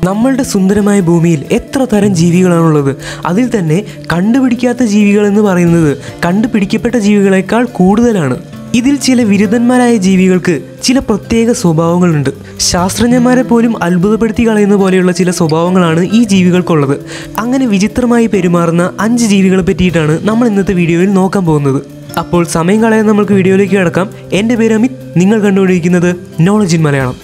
നമ്മളുടെ സുന്ദരമായ ഭൂമിയിൽ എത്ര തരം ജീവികളാണുള്ളത് അതിൽ തന്നെ കണ്ടുപിടിക്കാത്ത ജീവികൾ എന്ന് പറയുന്നത് കണ്ടുപിടിക്കപ്പെട്ട ജീവികളെക്കാൾ കൂടുതലാണ് ഇതിൽ ചില വിരുദ്ധന്മാരായ ജീവികൾക്ക് ചില പ്രത്യേക സ്വഭാവങ്ങളുണ്ട് ശാസ്ത്രജ്ഞന്മാരെ പോലും അത്ഭുതപ്പെടുത്തി കളയുന്ന പോലെയുള്ള ചില സ്വഭാവങ്ങളാണ് ഈ ജീവികൾക്കുള്ളത് അങ്ങനെ വിചിത്രമായി പെരുമാറുന്ന അഞ്ച് ജീവികളെ പറ്റിയിട്ടാണ് നമ്മൾ ഇന്നത്തെ വീഡിയോയിൽ നോക്കാൻ പോകുന്നത് അപ്പോൾ സമയം കളയാൻ നമുക്ക് വീഡിയോയിലേക്ക് കിടക്കാം എൻ്റെ പേര് അമിത് നിങ്ങൾ കണ്ടുകൊണ്ടിരിക്കുന്നത് knowledge in Malayalam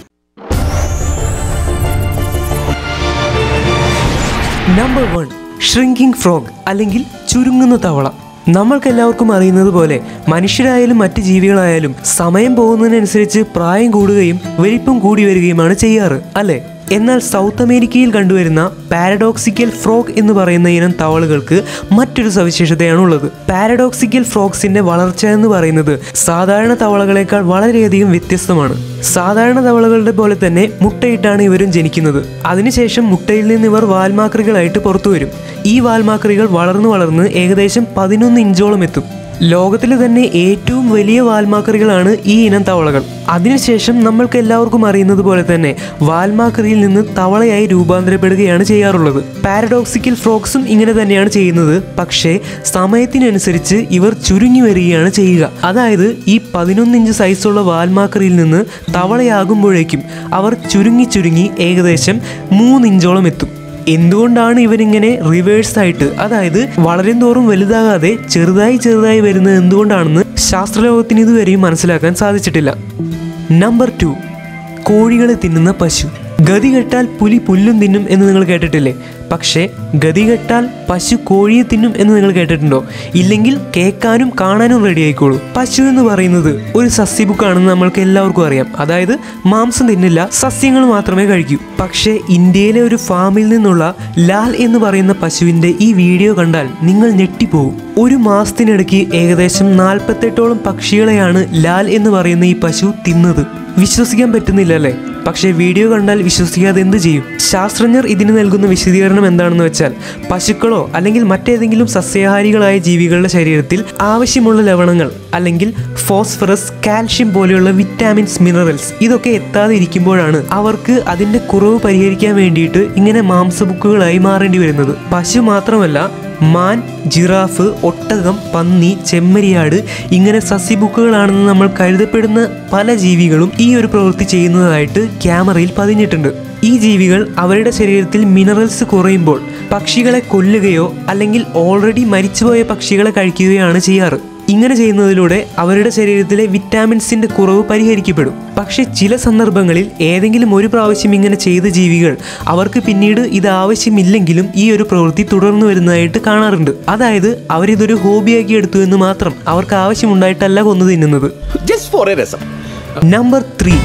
number one shrinking frog അല്ലെങ്കിൽ ചുരുങ്ങുന്ന തവള നമ്മൾക്കെല്ലാവർക്കും അറിയുന്നത് പോലെ മനുഷ്യരായാലും മറ്റ് ജീവികളായാലും സമയം പോകുന്നതിനനുസരിച്ച് പ്രായം കൂടുകയും വലിപ്പം കൂടി വരികയുമാണ് ചെയ്യാറ് അല്ലേ എന്നാൽ സൗത്ത് അമേരിക്കയിൽ കണ്ടുവരുന്ന പാരഡോക്സിക്കൽ ഫ്രോഗ് എന്ന് പറയുന്ന ഇനം തവളുകൾക്ക് മറ്റൊരു സവിശേഷതയാണുള്ളത് പാരഡോക്സിക്കൽ ഫ്രോഗ്സിന്റെ വളർച്ച എന്ന് പറയുന്നത് സാധാരണ തവളകളെക്കാൾ വളരെയധികം വ്യത്യസ്തമാണ് സാധാരണ തവളകളുടെ പോലെ തന്നെ മുട്ടയിട്ടാണ് ഇവരും ജനിക്കുന്നത് അതിനുശേഷം മുട്ടയിൽ നിന്ന് ഇവർ വാൽമാക്രികളായിട്ട് പുറത്തു വരും ഈ വാൽമാക്രികൾ വളർന്നു വളർന്ന് ഏകദേശം പതിനൊന്ന് ഇഞ്ചോളം എത്തും ലോകത്തിലെ തന്നെ ഏറ്റവും വലിയ വാൽമാക്രികളാണ് ഈ ഇനം തവളകൾ അതിനുശേഷം നമ്മൾക്ക് എല്ലാവർക്കും അറിയുന്നത് പോലെ തന്നെ വാൽമാക്രിയിൽ നിന്ന് തവളയായി രൂപാന്തരപ്പെടുകയാണ് ചെയ്യാറുള്ളത് പാരഡോക്സിക്കൽ ഫ്രോക്സും ഇങ്ങനെ തന്നെയാണ് ചെയ്യുന്നത് പക്ഷേ സമയത്തിനനുസരിച്ച് ഇവർ ചുരുങ്ങി വരികയാണ് ചെയ്യുക അതായത് ഈ പതിനൊന്ന് ഇഞ്ച് സൈസുള്ള വാൽമാക്രിയിൽ നിന്ന് തവളയാകുമ്പോഴേക്കും അവർ ചുരുങ്ങി ചുരുങ്ങി ഏകദേശം മൂന്ന് ഇഞ്ചോളം എത്തും എന്തുകൊണ്ടാണ് ഇവരിങ്ങനെ റിവേഴ്സ് ആയിട്ട് അതായത് വളരെ തോറും വലുതാകാതെ ചെറുതായി ചെറുതായി വരുന്നത് എന്തുകൊണ്ടാണെന്ന് ശാസ്ത്രലോകത്തിന് ഇതുവരെയും മനസ്സിലാക്കാൻ സാധിച്ചിട്ടില്ല നമ്പർ ടു കോഴികളെ തിന്നുന്ന പശു ഗതി കെട്ടാൽ പുലി പുല്ലും തിന്നും എന്ന് നിങ്ങൾ കേട്ടിട്ടില്ലേ പക്ഷേ ഗതി കെട്ടാൽ പശു കോഴിയെ തിന്നും എന്ന് നിങ്ങൾ കേട്ടിട്ടുണ്ടോ ഇല്ലെങ്കിൽ കേൾക്കാനും കാണാനും റെഡി ആയിക്കോളൂ പശു എന്ന് പറയുന്നത് ഒരു സസ്യബുക്കാണെന്ന് നമ്മൾക്ക് എല്ലാവർക്കും അറിയാം അതായത് മാംസം തിന്നില്ല സസ്യങ്ങൾ മാത്രമേ കഴിക്കൂ പക്ഷേ ഇന്ത്യയിലെ ഒരു ഫാമിൽ നിന്നുള്ള ലാൽ എന്ന് പറയുന്ന പശുവിൻ്റെ ഈ വീഡിയോ കണ്ടാൽ നിങ്ങൾ ഞെട്ടിപ്പോകും ഒരു മാസത്തിനിടയ്ക്ക് ഏകദേശം നാൽപ്പത്തെട്ടോളം പക്ഷികളെയാണ് ലാൽ എന്ന് പറയുന്ന ഈ പശു തിന്നത് വിശ്വസിക്കാൻ പറ്റുന്നില്ല അല്ലേ പക്ഷേ വീഡിയോ കണ്ടാൽ വിശ്വസിക്കാതെ എന്ത് ചെയ്യും ശാസ്ത്രജ്ഞർ ഇതിന് നൽകുന്ന വിശദീകരണം എന്താണെന്ന് വെച്ചാൽ പശുക്കളോ അല്ലെങ്കിൽ മറ്റേതെങ്കിലും സസ്യാഹാരികളായ ജീവികളുടെ ശരീരത്തിൽ ആവശ്യമുള്ള ലവണങ്ങൾ അല്ലെങ്കിൽ ഫോസ്ഫറസ് കാൽഷ്യം പോലെയുള്ള വിറ്റാമിൻസ് മിനറൽസ് ഇതൊക്കെ എത്താതെ ഇരിക്കുമ്പോഴാണ് അവർക്ക് അതിന്റെ കുറവ് പരിഹരിക്കാൻ വേണ്ടിയിട്ട് ഇങ്ങനെ മാംസബുക്കുകളായി മാറേണ്ടി വരുന്നത് പശു മാത്രമല്ല മാൻ ജിറാഫ് ഒട്ടകം പന്നി ചെമ്മരിയാട് ഇങ്ങനെ സസ്യബുക്കുകളാണെന്ന് നമ്മൾ കരുതപ്പെടുന്ന പല ജീവികളും ഈ ഒരു പ്രവൃത്തി ചെയ്യുന്നതായിട്ട് ക്യാമറയിൽ പതിഞ്ഞിട്ടുണ്ട് ഈ ജീവികൾ അവരുടെ ശരീരത്തിൽ മിനറൽസ് കുറയുമ്പോൾ പക്ഷികളെ കൊല്ലുകയോ അല്ലെങ്കിൽ ഓൾറെഡി മരിച്ചുപോയ പക്ഷികളെ കഴിക്കുകയാണ് ചെയ്യാറ് ഇങ്ങനെ ചെയ്യുന്നതിലൂടെ അവരുടെ ശരീരത്തിലെ വിറ്റാമിൻസിന്റെ കുറവ് പരിഹരിക്കപ്പെടും പക്ഷേ ചില സന്ദർഭങ്ങളിൽ ഏതെങ്കിലും ഒരു പ്രാവശ്യം ഇങ്ങനെ ചെയ്ത ജീവികൾ അവർക്ക് പിന്നീട് ഇത് ആവശ്യമില്ലെങ്കിലും ഈ ഒരു പ്രവൃത്തി തുടർന്നു വരുന്നതായിട്ട് കാണാറുണ്ട് അതായത് അവരിതൊരു ഹോബിയാക്കി എടുത്തു എന്ന് മാത്രം അവർക്ക് ആവശ്യമുണ്ടായിട്ടല്ല കൊന്നു തിന്നുന്നത് just for a രസം നമ്പർ ത്രീ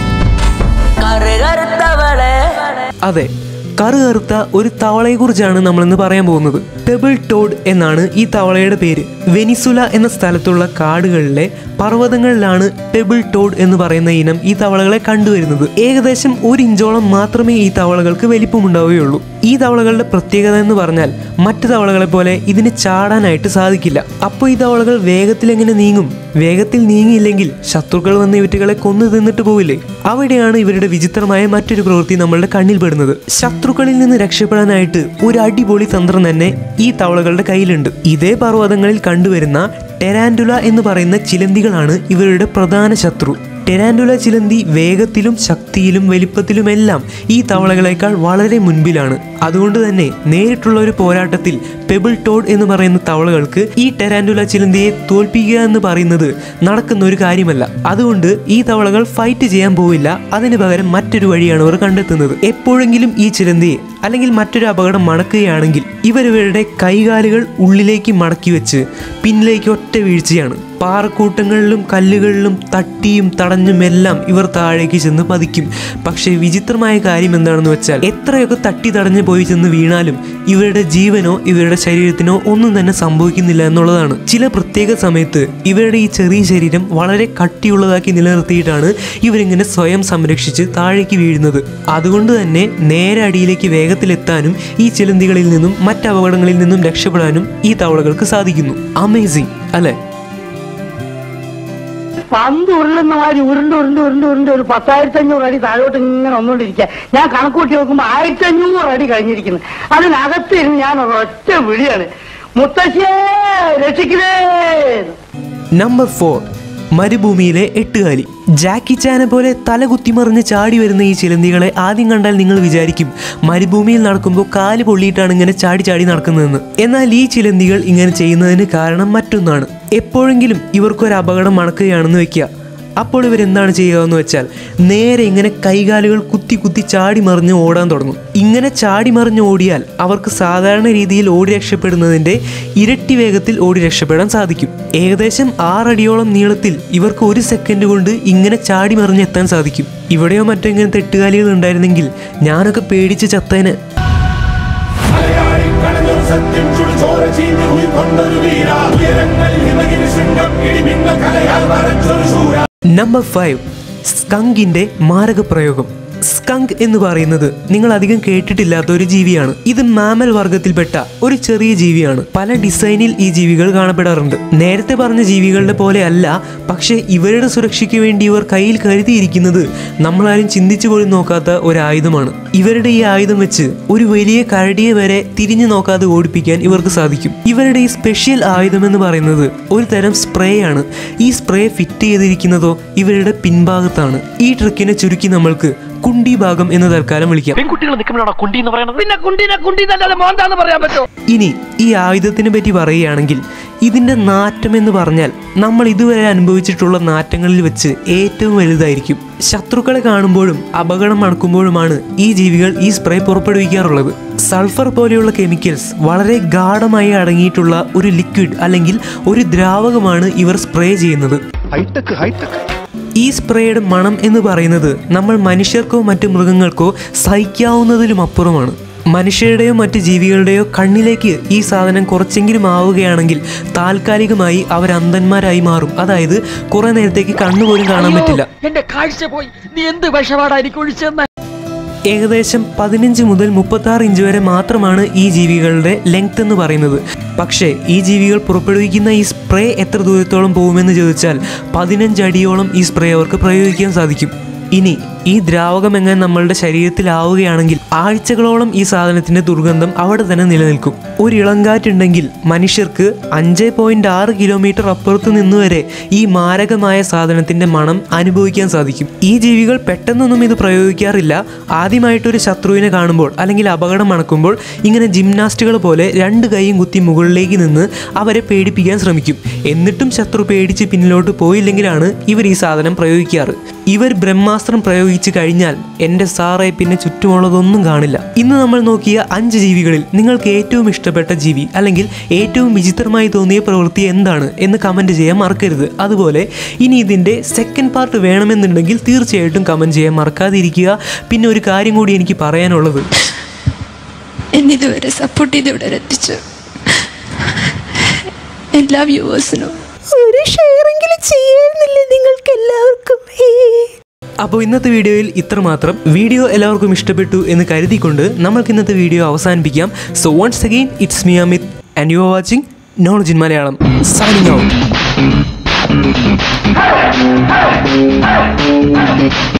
കറുകറുത്തവളെ അതെ കറുകറുത്ത ഒരു തവളയെക്കുറിച്ചാണ് നമ്മളിന്ന് പറയാൻ പോകുന്നത് പെബിൾ ടോഡ് എന്നാണ് ഈ തവളയുടെ പേര് വെനിസുല എന്ന സ്ഥലത്തുള്ള കാടുകളിലെ പർവ്വതങ്ങളിലാണ് പെബിൾ ടോഡ് എന്ന് പറയുന്ന ഇനം ഈ തവളകളെ കണ്ടുവരുന്നത് ഏകദേശം ഒരു ഇഞ്ചോളം മാത്രമേ ഈ തവളകൾക്ക് വലിപ്പമുണ്ടാവുകയുള്ളൂ ഈ തവളകളുടെ പ്രത്യേകത എന്ന് പറഞ്ഞാൽ മറ്റു തവളകളെ പോലെ ഇതിന് ചാടാനായിട്ട് സാധിക്കില്ല അപ്പോൾ ഈ തവളകൾ വേഗത്തിൽ എങ്ങനെ നീങ്ങും വേഗത്തിൽ നീങ്ങിയില്ലെങ്കിൽ ശത്രുക്കൾ വന്ന് ഇവറ്റുകളെ കൊന്നു തിന്നിട്ട് പോവില്ലേ അവിടെയാണ് ഇവരുടെ വിചിത്രമായ മറ്റൊരു പ്രവൃത്തി നമ്മളുടെ കണ്ണിൽ പെടുന്നത് ശത്രുക്കളിൽ നിന്ന് രക്ഷപ്പെടാനായിട്ട് ഒരു അടിപൊളി തന്ത്രം തന്നെ ഈ തവളകളുടെ കയ്യിലുണ്ട് ഇതേ പർവ്വതങ്ങളിൽ കണ്ടുവരുന്ന ടെരാൻഡുല എന്ന് പറയുന്ന ചിലന്തികളാണ് ഇവരുടെ പ്രധാന ശത്രു ടെരാൻഡുല ചിലന്തി വേഗത്തിലും ശക്തിയിലും വലിപ്പത്തിലുമെല്ലാം ഈ തവളകളെക്കാൾ വളരെ മുൻപിലാണ് അതുകൊണ്ട് തന്നെ നേരിട്ടുള്ള ഒരു പോരാട്ടത്തിൽ പെബിൾ ടോഡ് എന്ന് പറയുന്ന തവളകൾക്ക് ഈ ടെരാൻഡുല ചിലന്തിയെ തോൽപ്പിക്കുക എന്ന് പറയുന്നത് നടക്കുന്ന ഒരു കാര്യമല്ല അതുകൊണ്ട് ഈ തവളകൾ ഫൈറ്റ് ചെയ്യാൻ പോവില്ല അതിന് പകരം മറ്റൊരു വഴിയാണ് അവർ കണ്ടെത്തുന്നത് എപ്പോഴെങ്കിലും ഈ ചിലന്തിയെ അല്ലെങ്കിൽ മറ്റൊരു അപകടം മടക്കുകയാണെങ്കിൽ ഇവരിവരുടെ കൈകാലുകൾ ഉള്ളിലേക്ക് മടക്കി വെച്ച് പിന്നിലേക്ക് ഒറ്റ വീഴ്ചയാണ് പാറക്കൂട്ടങ്ങളിലും കല്ലുകളിലും തട്ടിയും തടഞ്ഞും എല്ലാം ഇവർ താഴേക്ക് ചെന്ന് പതിക്കും പക്ഷേ വിചിത്രമായ കാര്യം എന്താണെന്ന് വെച്ചാൽ എത്രയൊക്കെ തട്ടി തടഞ്ഞു പോയി ചെന്ന് വീണാലും ഇവരുടെ ജീവനോ ഇവരുടെ ശരീരത്തിനോ ഒന്നും തന്നെ സംഭവിക്കുന്നില്ല എന്നുള്ളതാണ് ചില പ്രത്യേക സമയത്ത് ഇവരുടെ ഈ ചെറിയ ശരീരം വളരെ കട്ടിയുള്ളതാക്കി നിലനിർത്തിയിട്ടാണ് ഇവരിങ്ങനെ സ്വയം സംരക്ഷിച്ച് താഴേക്ക് വീഴുന്നത് അതുകൊണ്ട് തന്നെ നേരെ അടിയിലേക്ക് വേഗത്തിലെത്താനും ഈ ചിലന്തികളിൽ നിന്നും മറ്റ് അപകടങ്ങളിൽ നിന്നും രക്ഷപ്പെടാനും ഈ തവളകൾക്ക് സാധിക്കുന്നു അമേസിങ് അല്ലേ പന്ത് ഉരുളുന്ന മാതിരി ഉരുണ്ട് ഉരുണ്ട് ഉരുണ്ട് ഉരുണ്ട് ഒരു പത്തായിരത്തി അഞ്ഞൂറ് അടി താഴോട്ട് ഇങ്ങനെ വന്നുകൊണ്ടിരിക്കുക ഞാൻ കണക്കൂട്ടി നോക്കുമ്പോ ആയിരത്തി അഞ്ഞൂറ് അടി കഴിഞ്ഞിരിക്കുന്നു അതിനകത്ത് ഇരുന്ന് ഞാൻ ഒറ്റ വിളിയാണ് മുത്തശ്ശിയെ രക്ഷിക്കണേ നമ്പർ ഫോർ മരുഭൂമിയിലെ എട്ടുകാലി ജാക്കി ചാനെ പോലെ തല കുത്തിമറിഞ്ഞ് ചാടി വരുന്ന ഈ ചിലന്തികളെ ആദ്യം കണ്ടാൽ നിങ്ങൾ വിചാരിക്കും മരുഭൂമിയിൽ നടക്കുമ്പോൾ കാല് പൊള്ളിയിട്ടാണ് ഇങ്ങനെ ചാടി ചാടി നടക്കുന്നതെന്ന് എന്നാൽ ഈ ചിലന്തികൾ ഇങ്ങനെ ചെയ്യുന്നതിന് കാരണം മറ്റൊന്നാണ് എപ്പോഴെങ്കിലും ഇവർക്കൊരു അപകടം മണക്കുകയാണെന്ന് വെക്കുക അപ്പോൾ ഇവരെന്താണ് ചെയ്യുക എന്ന് വെച്ചാൽ നേരെ ഇങ്ങനെ കൈകാലുകൾ കുത്തി കുത്തി ചാടി മറിഞ്ഞ് ഓടാൻ തുടങ്ങും ഇങ്ങനെ ചാടി മറിഞ്ഞ് ഓടിയാൽ അവർക്ക് സാധാരണ രീതിയിൽ ഓടി രക്ഷപ്പെടുന്നതിൻ്റെ ഇരട്ടി വേഗത്തിൽ ഓടി രക്ഷപ്പെടാൻ സാധിക്കും ഏകദേശം ആറടിയോളം നീളത്തിൽ ഇവർക്ക് ഒരു സെക്കൻഡ് കൊണ്ട് ഇങ്ങനെ ചാടി മറിഞ്ഞ് എത്താൻ സാധിക്കും ഇവിടെയോ മറ്റോ ഇങ്ങനത്തെ എട്ടുകാലികൾ ഉണ്ടായിരുന്നെങ്കിൽ ഞാനൊക്കെ പേടിച്ച് ചത്തേന് മലയാളി കടന്നൊരു സത്യം ചുടുചോര ചീഞ്ഞ് ഉയിർക്കൊണ്ടൊരു വീര ഉയരങ്ങൾ ഹിമഗിരി ശൃംഗം ഇടിമിന്ന കലയാൽ വരച്ചൊരു ശൂര നമ്പർ ഫൈവ് സ്കങ്കിന്റെ മാരക പ്രയോഗം സ്കങ്ക് എന്ന് പറയുന്നത് നിങ്ങൾ അധികം കേട്ടിട്ടില്ലാത്ത ഒരു ജീവിയാണ് ഇത് മാമൽ വർഗത്തിൽപ്പെട്ട ഒരു ചെറിയ ജീവിയാണ് പല ഡിസൈനിൽ ഈ ജീവികൾ കാണപ്പെടാറുണ്ട് നേരത്തെ പറഞ്ഞ ജീവികളുടെ പോലെ അല്ല പക്ഷേ ഇവരുടെ സുരക്ഷയ്ക്ക് വേണ്ടി ഇവർ കയ്യിൽ കരുതിയിരിക്കുന്നത് നമ്മളാരും ചിന്തിച്ചു പോലും നോക്കാത്ത ഒരു ആയുധമാണ് ഇവരുടെ ഈ ആയുധം വെച്ച് ഒരു വലിയ കരടിയെ വരെ തിരിഞ്ഞു നോക്കാതെ ഓടിപ്പിക്കാൻ ഇവർക്ക് സാധിക്കും ഇവരുടെ ഈ സ്പെഷ്യൽ ആയുധം എന്ന് പറയുന്നത് ഒരു തരം സ്പ്രേ ആണ് ഈ സ്പ്രേ ഫിറ്റ് ചെയ്തിരിക്കുന്നതോ ഇവരുടെ പിൻഭാഗത്താണ് ഈ ട്രിക്കിനെ ചുരുക്കി നമ്മൾക്ക് കുണ്ടി ഭാഗം എന്ന് തൽക്കാലം വിളിക്കാം പെൺകുട്ടികൾ നിൽക്കുമ്പോഴാണോ കുണ്ടി എന്ന് പറയുന്നത് പിന്നെ കുണ്ടീനെ കുണ്ടീന്നല്ലാതെ മോന്താന്ന് പറയാൻ പറ്റുമോ ഇനി ഈ ആയുധത്തിനെ പറ്റി പറയുകയാണെങ്കിൽ ഇതിൻ്റെ നാറ്റം എന്ന് പറഞ്ഞാൽ നമ്മൾ ഇതുവരെ അനുഭവിച്ചിട്ടുള്ള നാറ്റങ്ങളിൽ വെച്ച് ഏറ്റവും വലുതായിരിക്കും ശത്രുക്കളെ കാണുമ്പോഴും അപകടം മണക്കുമ്പോഴുമാണ് ഈ ജീവികൾ ഈ സ്പ്രേ പുറപ്പെടുവിക്കാറുള്ളത് സൾഫർ പോലെയുള്ള കെമിക്കൽസ് വളരെ ഗാഠമായി അടങ്ങിയിട്ടുള്ള ഒരു ലിക്വിഡ് അല്ലെങ്കിൽ ഒരു ദ്രാവകമാണ് ഇവർ സ്പ്രേ ചെയ്യുന്നത് ഹൈടെക് ഹൈടെക് ഈ സ്പ്രേയുടെ മണം എന്ന് പറയുന്നത് നമ്മൾ മനുഷ്യർക്കോ മറ്റു മൃഗങ്ങൾക്കോ സഹിക്കാവുന്നതിലും അപ്പുറമാണ് മനുഷ്യരുടെയോ മറ്റ് ജീവികളുടെയോ കണ്ണിലേക്ക് ഈ സാധനം കുറച്ചെങ്കിലും ആവുകയാണെങ്കിൽ താൽക്കാലികമായി അവർ അന്ധന്മാരായി മാറും അതായത് കുറെ നേരത്തേക്ക് കണ്ണുപോലും കാണാൻ പറ്റില്ല എന്റെ കാഴ്ച പോയി നീ എന്ത് വിഷപാടായിരിക്കും ഒഴിച്ചെന്ന് ഏകദേശം പതിനഞ്ച് മുതൽ മുപ്പത്തി ആറ് ഇഞ്ച് വരെ മാത്രമാണ് ഈ ജീവികളുടെ ലെങ്ത് എന്ന് പറയുന്നത് പക്ഷേ ഈ ജീവികൾ പുറപ്പെടുവിക്കുന്ന ഈ സ്പ്രേ എത്ര ദൂരത്തോളം പോകുമെന്ന് ചോദിച്ചാൽ പതിനഞ്ച് അടിയോളം ഈ സ്പ്രേ അവർക്ക് പ്രയോഗിക്കാൻ സാധിക്കും ഇനി ഈ ദ്രാവകം എങ്ങനെ നമ്മളുടെ ശരീരത്തിലാവുകയാണെങ്കിൽ ആഴ്ചകളോളം ഈ സാധനത്തിന്റെ ദുർഗന്ധം അവിടെ തന്നെ നിലനിൽക്കും ഒരു ഇളങ്കാറ്റുണ്ടെങ്കിൽ മനുഷ്യർക്ക് അഞ്ച് പോയിന്റ് ആറ് കിലോമീറ്റർ അപ്പുറത്ത് നിന്ന് വരെ ഈ മാരകമായ സാധനത്തിന്റെ മണം അനുഭവിക്കാൻ സാധിക്കും ഈ ജീവികൾ പെട്ടെന്നൊന്നും ഇത് പ്രയോഗിക്കാറില്ല ആദ്യമായിട്ടൊരു ശത്രുവിനെ കാണുമ്പോൾ അല്ലെങ്കിൽ അപകടം മണക്കുമ്പോൾ ഇങ്ങനെ ജിംനാസ്റ്റുകൾ പോലെ രണ്ട് കൈയും കുത്തി മുകളിലേക്ക് നിന്ന് അവരെ പേടിപ്പിക്കാൻ ശ്രമിക്കും എന്നിട്ടും ശത്രു പേടിച്ച് പിന്നിലോട്ട് പോയില്ലെങ്കിലാണ് ഇവർ ഈ സാധനം പ്രയോഗിക്കാറ് ഇവർ ബ്രഹ്മാസ്ത്രം പ്രയോഗിച്ചു കഴിഞ്ഞാൽ എൻ്റെ സാറെ പിന്നെ ചുറ്റുമുള്ളതൊന്നും കാണില്ല ഇന്ന് നമ്മൾ നോക്കിയ അഞ്ച് ജീവികളിൽ നിങ്ങൾക്ക് ഏറ്റവും ഇഷ്ടപ്പെട്ട ജീവി അല്ലെങ്കിൽ ഏറ്റവും വിചിത്രമായി തോന്നിയ പ്രവൃത്തി എന്താണ് എന്ന് കമൻറ്റ് ചെയ്യാൻ മറക്കരുത് അതുപോലെ ഇനി ഇതിൻ്റെ സെക്കൻഡ് പാർട്ട് വേണമെന്നുണ്ടെങ്കിൽ തീർച്ചയായിട്ടും കമൻറ്റ് ചെയ്യാൻ മറക്കാതിരിക്കുക പിന്നെ ഒരു കാര്യം കൂടി എനിക്ക് പറയാനുള്ളത് എന്നിതുവരെ സപ്പോർട്ട് ചെയ്ത് ഇവിടെ എത്തിച്ചു എല്ലാ വ്യൂവേഴ്സിനും ഒരു ഷെയറെങ്കിലും ചെയ്യായിരുന്നില്ലേ നിങ്ങൾക്ക് എല്ലാവർക്കും അപ്പോൾ ഇന്നത്തെ വീഡിയോയിൽ ഇത്രമാത്രം വീഡിയോ എല്ലാവർക്കും ഇഷ്ടപ്പെട്ടു എന്ന് കരുതിക്കൊണ്ട് നമ്മൾക്ക് ഇന്നത്തെ വീഡിയോ അവസാനിപ്പിക്കാം so once again it's me Amit and you are watching knowledge in Malayalam signing out